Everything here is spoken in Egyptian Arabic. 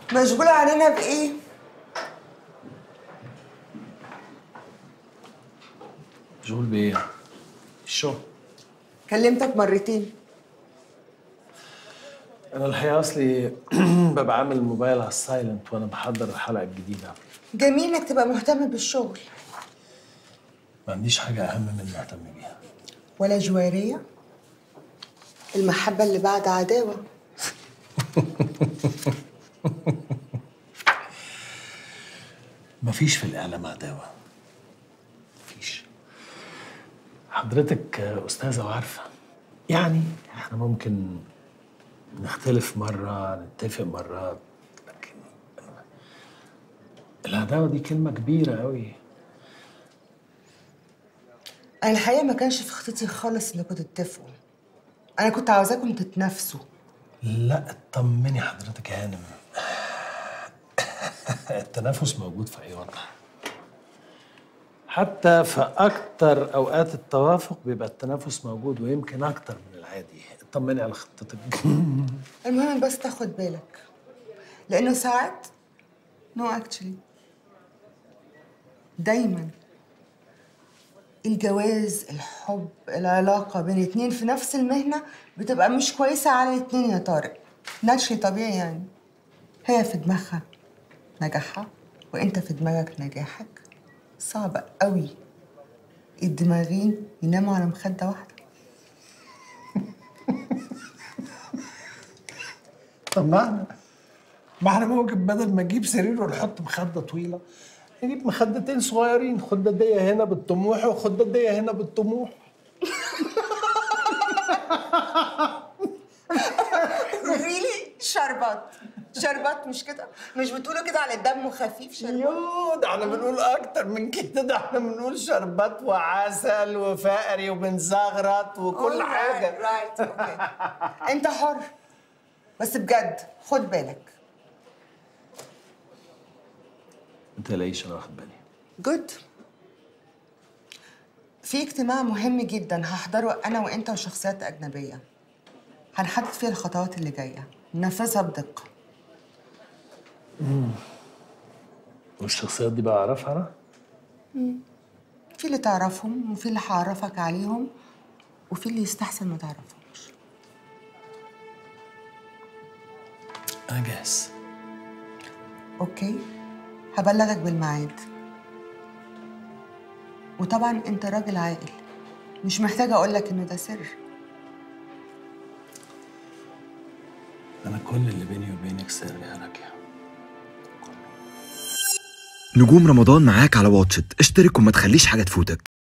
مشغولة علينا بإيه؟ مشغول بايه؟ الشغل كلمتك مرتين انا الحقيقه اصلي ببقى عامل الموبايل على السايلنت وانا بحضر الحلقه الجديده جميل إنك تبقى مهتم بالشغل ما عنديش حاجه اهم من اللي اهتم بيها ولا جوارية المحبة اللي بعد عداوة مفيش في الاعلام عداوه مفيش حضرتك استاذه وعارفه يعني احنا ممكن نختلف مره نتفق مرات لكن العداوه دي كلمه كبيره قوي أنا الحقيقة ما كانش في خطتي خالص إنكم تتفقوا أنا كنت عاوزاكم تتنافسوا لا اطمني حضرتك يا هانم التنافس موجود في اي وضع حتى في اكتر اوقات التوافق بيبقى التنافس موجود ويمكن اكتر من العادي اطمني على خطتك المهم بس تاخد بالك لأنه ساعات نو اكشلي دايما الجواز الحب العلاقة بين اتنين في نفس المهنة بتبقى مش كويسة على الاتنين يا طارق ناتشي طبيعي يعني هي في دماغها نجاحها وانت في دماغك نجاحك صعب قوي الدماغين يناموا على مخدة واحدة طب ما احنا ما احنا ممكن بدل ما نجيب سرير ونحط مخده طويله نجيب مخدتين صغيرين خداديه هنا بالطموح وخداديه هنا بالطموح ريلي شربات شربات مش كده مش بتقولوا كده على الدم خفيف شربات يو ده احنا بنقول اكتر من كده ده احنا بنقول شربات وعسل وفقري وبنزغرط وكل حاجه رايت اوكي انت حر بس بجد خد بالك ما تلاقيش انا واخد بالي جود في اجتماع مهم جدا هحضره انا وانت وشخصيات اجنبيه هنحدد فيه الخطوات اللي جايه ننفذها بدقه والشخصيات دي بقى اعرفها انا في اللي تعرفهم وفي اللي هعرفك عليهم وفي اللي يستحسن ما تعرفهمش انا جاهز اوكي هبلغك بالميعاد وطبعا انت راجل عاقل مش محتاجه اقول لك انه ده سر انا كل اللي بيني وبينك سر يا راكيا نجوم رمضان معاك على واتشت اشترك وما تخليش حاجة تفوتك